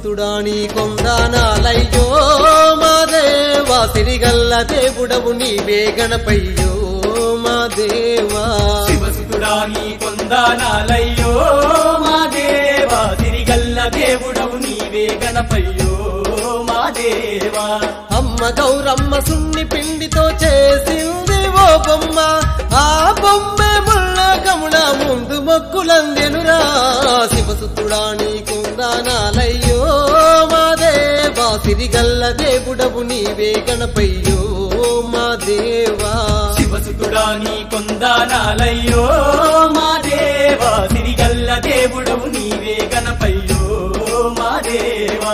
శివసుతుడాని కొందానాలయ్యో మా దేవా సిరిగల్ల దేవుడవు నీవే గణపయ్యో మా దేవా శివసుతుడాని కొందానాలయ్యో మా దేవా తిరిగల్ల దేవుడవు నీవే గణపయ్యో మా దేవా అమ్మ గౌరమ్మ సున్ని పిండితో చేసింది ఓ బొమ్మ ఆ బొమ్మే ముళ్ళ కముడ ముందు మొక్కులందెనురా శివసుతుడాని కొందానాలయ్యో మా దేవా సిరిగల్ల దేవుడవు నీవే గణపయ్యో మా దేవా శివసుతుడాని కొందానాలయ్యో మా దేవా తిరిగల్ల దేవుడవు నీవే గణపయ్యో మా దేవా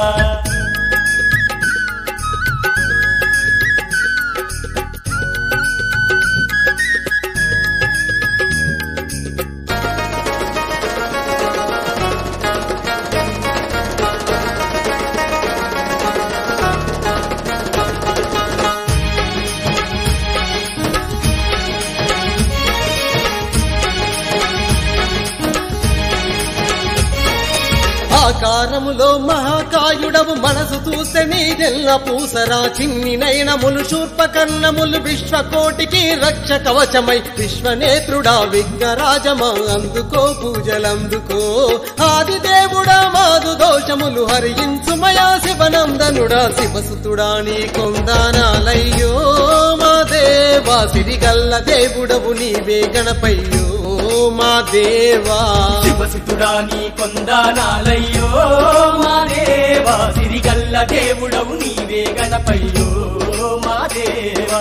ఆకారములో మహాకాయుడవు మనసు చూస్తే నీదెల్ల పూసరా చిన్ని నయనములు శూర్పకర్ణములు విశ్వకోటికి రక్ష కవచమై విశ్వనేత్రుడా విఘ్నరాజమా అందుకో పూజలందుకో ఆది దేవుడా మాదు దోషములు హరించుమయా శివనందనుడా శివసుతుడా నీ కొందానాలయ్యో మా దేవా సిరిగల్ల దేవుడవు నీవే గణపయ్యో మా దేవా శివసుతుడాని కొందానాలయ్యో మా దేవా తిరిగల్ల దేవుడవు నీవే గణపయ్యో మా దేవా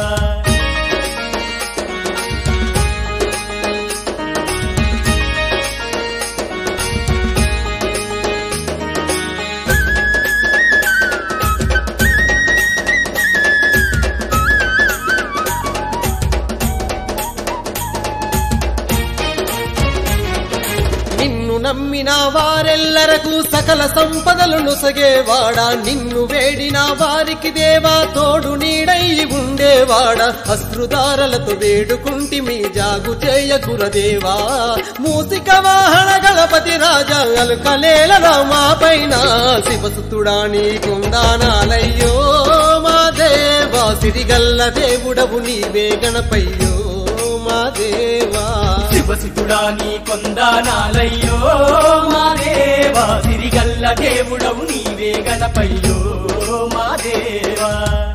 నిన్ను నమ్మిన వారెల్లరకు సకల సంపదలు నుసగేవాడా నిన్ను వేడిన వారికి దేవా తోడు నీడై ఉండేవాడా అశ్రుదారలతో వేడుకుంటి మీ జాగు చేయకురదేవా మూసిక వాహన గణపతి రాజా అలుకలేల రామా పైన శివసుతుడా నీ కుందానాలయ్యో మా దేవా సిరిగల్ల దేవుడవు నీవే గణపయ్యో మా దేవా శివసుతుడాని కొందానాలయ్యో మా దేవా తిరిగల్ల దేవుడవు నీవే గణపయ్యో మా దేవా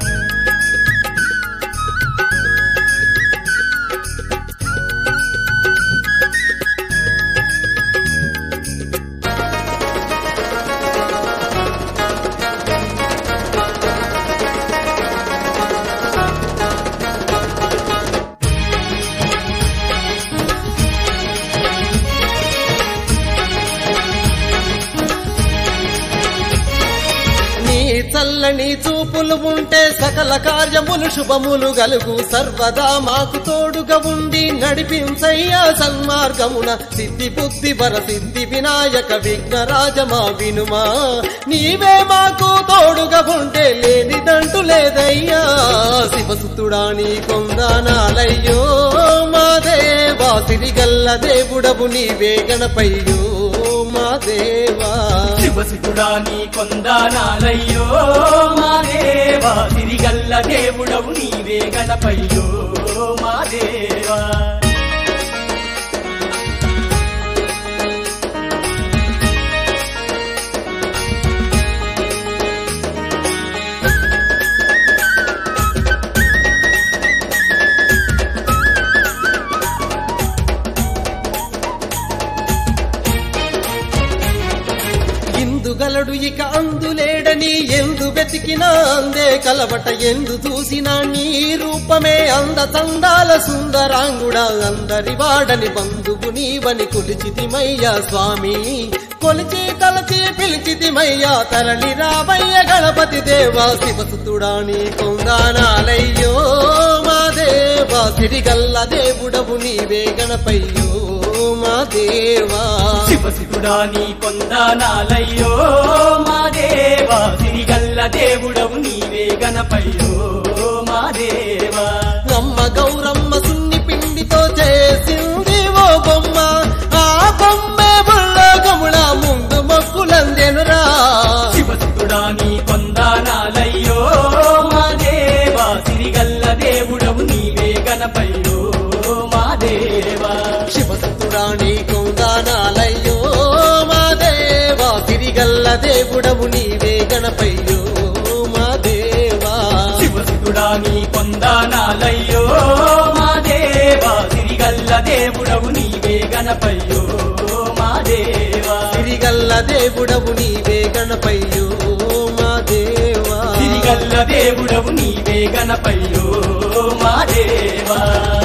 నీ చల్లని చూపులు ఉంటే సకల కార్యములు శుభములు గలుగు సర్వదా మాకు తోడుగా ఉండి నడిపించయ్యా సన్మార్గమున సిద్ధి బుద్ధి వర సిద్ధి వినాయక విఘ్నరాజమా వినుమా నీవే మాకు తోడుగా ఉంటే లేనిదంటూ లేదయ్యా శివసుతుడా నీ కొందానాలయ్యో మా దేవా సిరిగల్ల దేవుడవు నీవే గణపయ్యో మా దేవా శివసుతుడాని కొందానాలయ్యో మా దేవా తిరిగల్ల దేవుడవు నీవే గణపయ్యో మా దేవా ఇందుగలడు ఇక అందులేడని ఎందు వెతికినా అందే కలవట ఎందు చూసినా నీ రూపమే అంద తందాల సుందరాంగుడా అందరి వాడని బంధువు నీవని కొలిచితిమయ్యా స్వామి కొలిచి తలచి పిలిచితిమయ్యా తరలి రావయ్య గణపతి దేవా శివసుతుడా నీ కొందానాలయ్యో మా దేవా సిరిగల్ల దేవుడవు నీవే గణపయ్యో మా దేవా శివసుతుడాని కొందానాలయ్యో మా దేవా తిరిగల్ల దేవుడవు నీవే గణపయ్యో మా దేవా అమ్మ గౌరమ్మ సున్ని పిండితో చేసింది ఓ బొమ్మ ఆ బొమ్మే బుల్ల గముడ ముందు మొక్కులందెనురా శివసుతుడాని నీ కొందానాలయ్యో మా దేవా సిరిగల్ల దేవుడవు నీవే గణపయ్యో మా దేవా శివసుతుడా నీ కొందానాలయ్యో మా దేవా సిరిగల్ల దేవుడవు నీవే గణపయ్యో మా దేవా సిరిగల్ల దేవుడవు నీవే గణపయ్యో మా దేవా సిరిగల్ల దేవుడవు నీవే గణపయ్యో మా దేవా